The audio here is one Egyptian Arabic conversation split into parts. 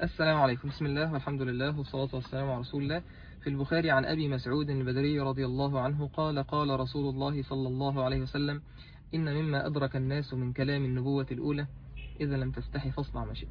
السلام عليكم بسم الله والحمد لله والصلاة والسلام على رسول الله في البخاري عن أبي مسعود البدري رضي الله عنه قال قال رسول الله صلى الله عليه وسلم إن مما أدرك الناس من كلام النبوة الأولى إذا لم تستحي فاصنع ما شئت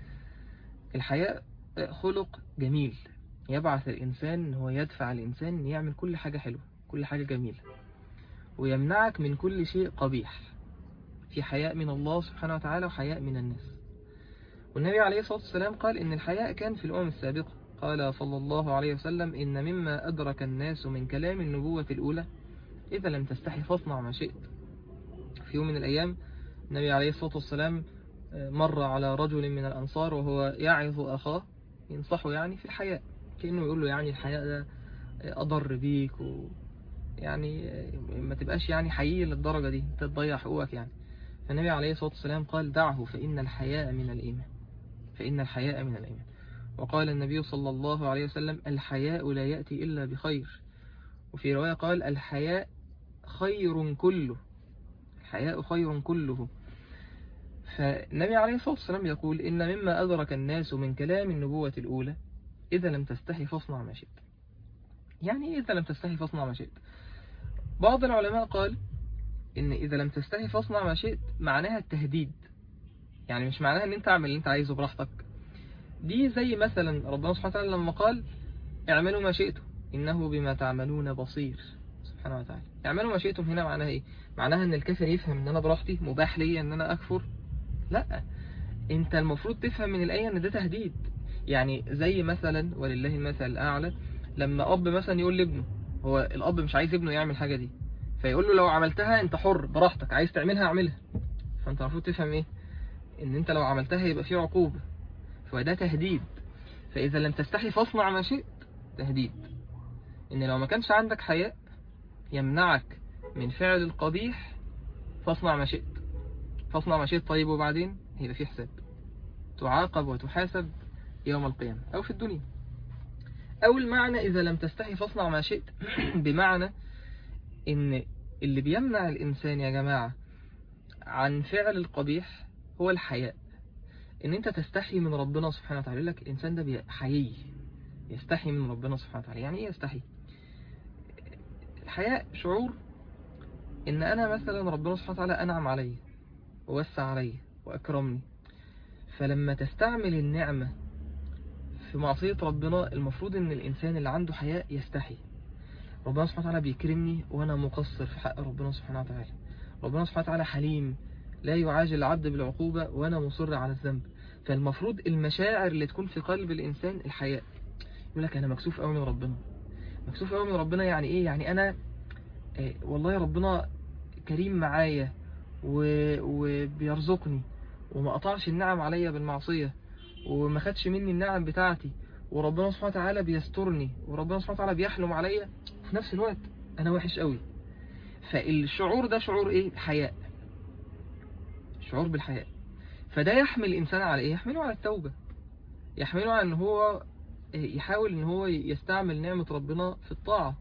الحياء خلق جميل يبعث الإنسان إن هو يدفع الإنسان إن يعمل كل حاجة حلوة كل حاجة جميلة ويمنعك من كل شيء قبيح في حياء من الله سبحانه وتعالى وحياء من الناس والنبي عليه الصلاة والسلام قال إن الحياء كان في الأمم السابقة قال صلى الله عليه وسلم إن مما أدرك الناس من كلام النبوة الأولى إذا لم تستحي فاصنع ما شئت في يوم من الأيام النبي عليه الصلاة والسلام مر على رجل من الأنصار وهو يعظ أخاه ينصحه يعني في الحياء كأنه يقول له يعني الحياء ده أضر بيك و يعني ما تبقاش يعني حقيقي للدرجة دي تضيع حقوقك يعني فالنبي عليه الصلاة والسلام قال دعه فإن الحياء من الإيمان فإن الحياء من الإيمان وقال النبي صلى الله عليه وسلم الحياء لا يأتي إلا بخير وفي رواية قال الحياء خير كله الحياء خير كله فالنبي عليه الصلاة والسلام يقول إن مما أدرك الناس من كلام النبوة الأولى إذا لم تستحي فاصنع ما شئت يعني إذا لم تستحي فاصنع ما شئت بعض العلماء قال إن إذا لم تستحي فاصنع ما شئت معناها التهديد يعني مش معناها إن أنت اعمل اللي أنت عايزه براحتك دي زي مثلا ربنا سبحانه وتعالى لما قال اعملوا ما شئتم إنه بما تعملون بصير سبحانه وتعالى اعملوا ما شئتم هنا معناها إيه معناها إن الكافر يفهم إن أنا براحتي مباح لي إن أنا أكفر لا أنت المفروض تفهم من الآية إن ده تهديد يعني زي مثلا ولله المثل الأعلى لما أب مثلا يقول لابنه هو الأب مش عايز ابنه يعمل حاجة دي فيقول له لو عملتها انت حر براحتك عايز تعملها اعملها فانت المفروض تفهم ايه ان انت لو عملتها يبقى في عقوبة فده تهديد فاذا لم تستحي فاصنع ما شئت تهديد ان لو ما كانش عندك حياء يمنعك من فعل القبيح فاصنع ما شئت فاصنع ما شئت طيب وبعدين هيبقى في حساب تعاقب وتحاسب يوم القيامة او في الدنيا او المعنى اذا لم تستحي فاصنع ما شئت بمعنى ان اللي بيمنع الانسان يا جماعة عن فعل القبيح هو الحياء ان انت تستحي من ربنا سبحانه وتعالى لك الانسان ده حيي يستحي من ربنا سبحانه وتعالى يعني ايه يستحي الحياء شعور ان انا مثلا ربنا سبحانه وتعالى انعم علي ووسع علي واكرمني فلما تستعمل النعمة في معصية ربنا المفروض ان الانسان اللي عنده حياء يستحي ربنا سبحانه وتعالى بيكرمني وانا مقصر في حق ربنا سبحانه وتعالى ربنا سبحانه وتعالى حليم لا يعاجل العبد بالعقوبة وانا مصر على الذنب فالمفروض المشاعر اللي تكون في قلب الانسان الحياء يقول لك انا مكسوف قوي من ربنا مكسوف قوي من ربنا يعني ايه يعني انا إيه والله ربنا كريم معايا وبيرزقني وما قطعش النعم عليا بالمعصية وما خدش مني النعم بتاعتي وربنا سبحانه وتعالى بيسترني وربنا سبحانه وتعالى بيحلم عليا في نفس الوقت انا وحش قوي فالشعور ده شعور ايه حياء شعور بالحياء فده يحمل الانسان على ايه يحمله على التوبة يحمله على ان هو يحاول ان هو يستعمل نعمة ربنا في الطاعة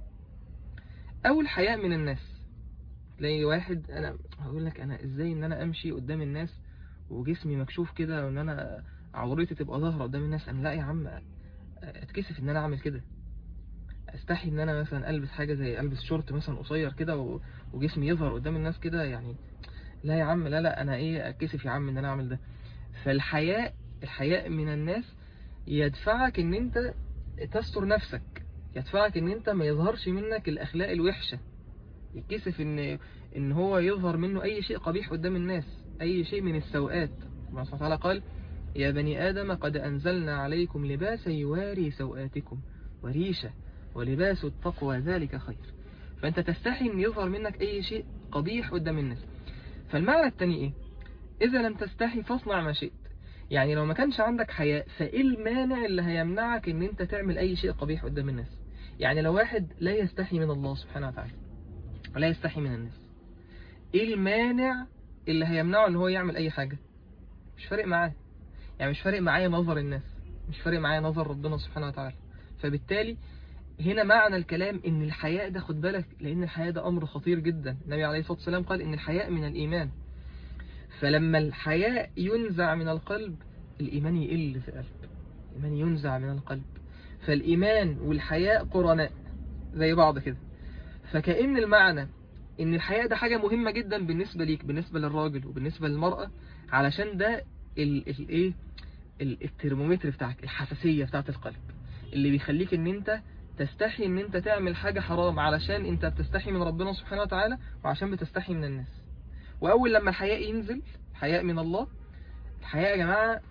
او الحياء من الناس تلاقي واحد انا هقول لك انا ازاي ان انا امشي قدام الناس وجسمي مكشوف كده وان انا عورتي تبقى ظاهرة قدام الناس انا لا يا عم اتكسف ان انا اعمل كده استحي ان انا مثلا البس حاجة زي البس شورت مثلا قصير كده وجسمي يظهر قدام الناس كده يعني لا يا عم لا لا انا ايه اتكسف يا عم ان انا اعمل ده فالحياء الحياء من الناس يدفعك ان انت تستر نفسك يدفعك ان انت ما يظهرش منك الاخلاق الوحشة يتكسف ان ان هو يظهر منه اي شيء قبيح قدام الناس اي شيء من السوءات الله سبحانه وتعالى قال يا بني آدم قد أنزلنا عليكم لباسا يواري سوآتكم وريشة ولباس التقوى ذلك خير فأنت تستحي أن يظهر منك أي شيء قبيح قدام الناس فالمعنى التاني إيه إذا لم تستحي فاصنع ما شئت يعني لو ما كانش عندك حياء فإيه المانع اللي هيمنعك أن أنت تعمل أي شيء قبيح قدام الناس يعني لو واحد لا يستحي من الله سبحانه وتعالى ولا يستحي من الناس إيه المانع اللي هيمنعه أن هو يعمل أي حاجة مش فارق معاه يعني مش فارق معايا نظر الناس مش فارق معايا نظر ربنا سبحانه وتعالى فبالتالي هنا معنى الكلام ان الحياء ده خد بالك لان الحياء ده امر خطير جدا النبي عليه الصلاة والسلام قال ان الحياء من الايمان فلما الحياء ينزع من القلب الايمان يقل في القلب إيمان ينزع من القلب فالإيمان والحياء قرناء زي بعض كده فكأن المعنى إن الحياء ده حاجة مهمة جدا بالنسبة ليك بالنسبة للراجل وبالنسبة للمرأة علشان ده ال ال إيه ال- الترمومتر بتاعك الحساسية بتاعت القلب اللي بيخليك إن أنت تستحي إن أنت تعمل حاجة حرام علشان أنت بتستحي من ربنا سبحانه وتعالى وعشان بتستحي من الناس وأول لما الحياء ينزل حياء من الله الحياء يا جماعة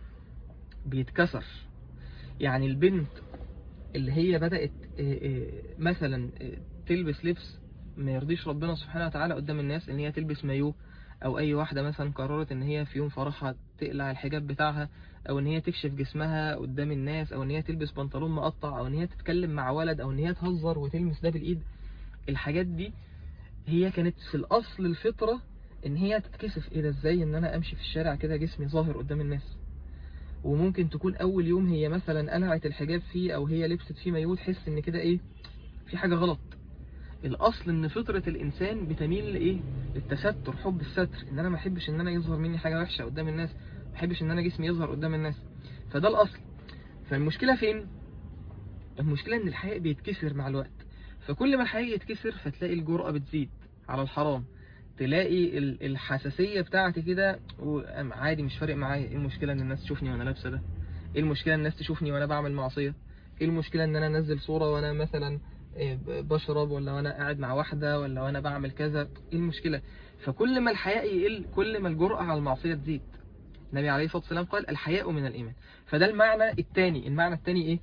بيتكسر يعني البنت اللي هي بدأت آه، آه، مثلا آه، تلبس لبس ما يرضيش ربنا سبحانه وتعالى قدام الناس ان هي تلبس مايو او اي واحدة مثلا قررت ان هي في يوم فرحها تقلع الحجاب بتاعها او ان هي تكشف جسمها قدام الناس او ان هي تلبس بنطلون مقطع او ان هي تتكلم مع ولد او ان هي تهزر وتلمس ده بالايد الحاجات دي هي كانت في الاصل الفطرة ان هي تتكسف ايه ده ازاي ان انا امشي في الشارع كده جسمي ظاهر قدام الناس وممكن تكون اول يوم هي مثلا قلعت الحجاب فيه او هي لبست فيه مايو تحس ان كده ايه في حاجة غلط الاصل ان فطرة الانسان بتميل لايه للتستر حب الستر ان انا ما احبش ان انا يظهر مني حاجة وحشة قدام الناس ما احبش ان انا جسمي يظهر قدام الناس فده الاصل فالمشكلة فين المشكلة ان الحياء بيتكسر مع الوقت فكل ما الحياء يتكسر فتلاقي الجرأة بتزيد على الحرام تلاقي ال- الحساسية بتاعتي كده و- أم عادي مش فارق معايا ايه المشكلة ان الناس تشوفني وانا لابسة ده ايه المشكلة ان الناس تشوفني وانا بعمل معصية ايه المشكلة ان انا انزل صورة وانا مثلا إيه، ب- بشرب ولا وانا قاعد مع واحدة ولا وانا بعمل كذا ايه المشكلة فكل ما الحياء يقل كل ما الجرأة على المعصية تزيد النبي عليه الصلاة والسلام قال الحياء من الإيمان فده المعنى التاني المعنى التاني ايه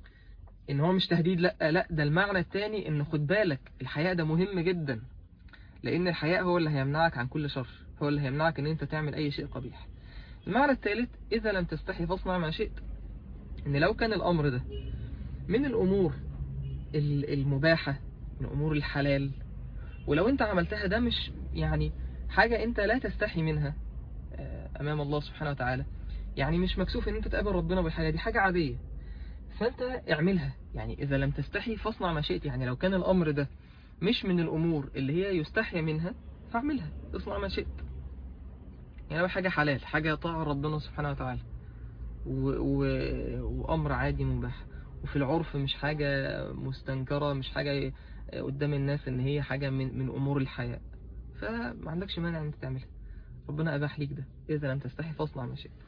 ان هو مش تهديد لا لا ده المعنى التاني ان خد بالك الحياء ده مهم جدا لان الحياء هو اللي هيمنعك عن كل شر هو اللي هيمنعك ان انت تعمل اي شيء قبيح المعنى الثالث اذا لم تستحي فاصنع ما شئت ان لو كان الامر ده من الامور ال- المباحة من امور الحلال ولو انت عملتها ده مش يعني حاجة انت لا تستحي منها آه، امام الله سبحانه وتعالى يعني مش مكسوف ان انت تقابل ربنا بالحاجة دي حاجة عادية فانت اعملها يعني اذا لم تستحي فاصنع ما شئت يعني لو كان الامر ده مش من الامور اللي هي يستحي منها فاعملها اصنع ما شئت يعني لو حاجة حلال حاجة طاعة ربنا سبحانه وتعالى و... و... وامر عادي مباح وفي العرف مش حاجة مستنكرة مش حاجة قدام الناس ان هي حاجة من, من امور الحياة فما عندكش مانع ان انت تعملها ربنا اباح ليك ده اذا لم تستحي فاصنع ما شئت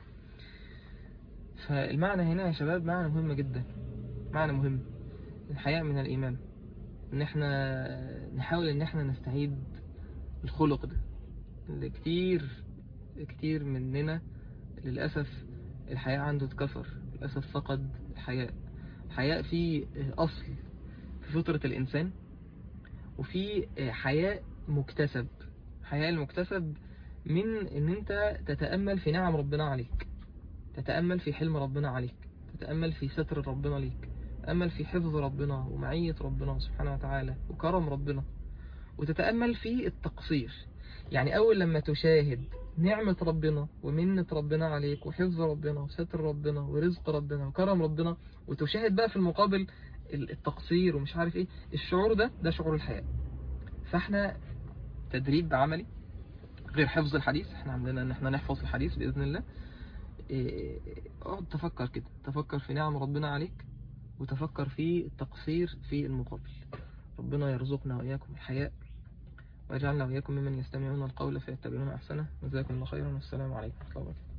فالمعنى هنا يا شباب معنى مهم جدا معنى مهم الحياء من الإيمان إن إحنا نحاول إن إحنا نستعيد الخلق ده اللي كتير كتير مننا للأسف الحياء عنده اتكسر للأسف فقد الحياء الحياء فيه أصل في فطرة الإنسان وفي حياء مكتسب حياء المكتسب من إن أنت تتأمل في نعم ربنا عليك تتأمل في حلم ربنا عليك تتأمل في ستر ربنا ليك تتأمل في حفظ ربنا ومعية ربنا سبحانه وتعالى وكرم ربنا وتتأمل في التقصير يعني أول لما تشاهد نعمة ربنا ومنة ربنا عليك وحفظ ربنا وستر ربنا ورزق ربنا وكرم ربنا وتشاهد بقى في المقابل التقصير ومش عارف ايه الشعور ده ده شعور الحياة فاحنا تدريب عملي غير حفظ الحديث احنا عندنا ان احنا نحفظ الحديث بإذن الله إيه، اقعد تفكر كده تفكر في نعم ربنا عليك وتفكر في التقصير في المقابل ربنا يرزقنا وإياكم الحياء ويجعلنا وإياكم ممن يستمعون القول فيتبعون أحسنه جزاكم الله خيرا والسلام عليكم ورحمة الله وبركاته